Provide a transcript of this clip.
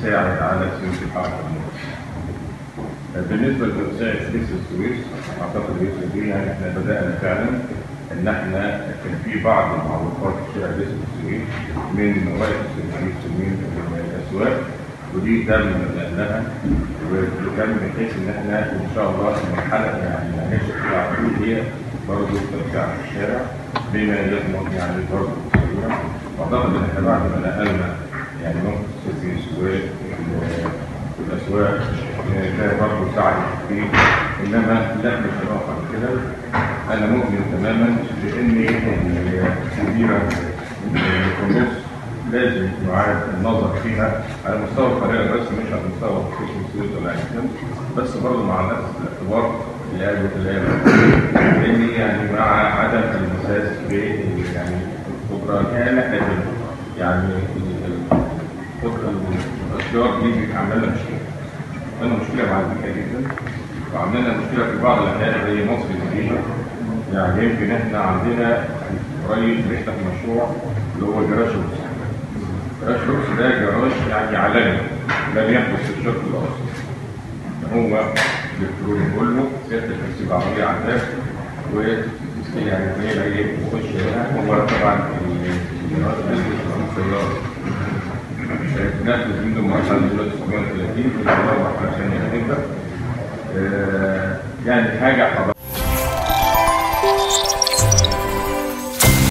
يساعد على سيوله الحركه بالنسبه لتوسيع سيس السويس اعتقد اليوسف دي يعني احنا بدانا فعلا ان احنا كان في بعض المعوقات في شارع سيس السويس من مواقف السويس من الاسواق ودي تم لها وكان بحيث ان احنا ان شاء الله المرحله يعني اللي هنمشي فيها على طول هي برضه توسيع في الشارع بما يضمن يعني برضه السيوله واعتقد ان احنا بعد ما نقلنا يعني ممكن السويس والاسواق ده برضه ساعد كتير انما لا مش هنقف على كده انا مؤمن تماما بان الكبيره في النص لازم يعاد النظر فيها على مستوى القاهره بس مش على مستوى خصوص السويس ولا عين بس برضه مع نفس الاعتبار اللي قالوا لان يعني مع عدم المساس ب يعني القدره يعني احنا يعني القدره الاشجار دي بتعمل لنا مشكله عندنا مشكله مع البيئه جدا وعندنا مشكله في بعض الاحيان زي مصر الجديده يعني يمكن احنا عندنا قريب بنفتح مشروع اللي هو جراج روكس جراج روكس ده جراج يعني عالمي لم يحدث في الشرق الاوسط هو الالكتروني كله سياده الترتيب العربيه على الباب و يعني هي اللي يخش هنا هو طبعا الجراج بيلبس سياره ناخد منه مرحله دلوقتي 730 في مرحله ثانيه هتبدا يعني حاجه حضاريه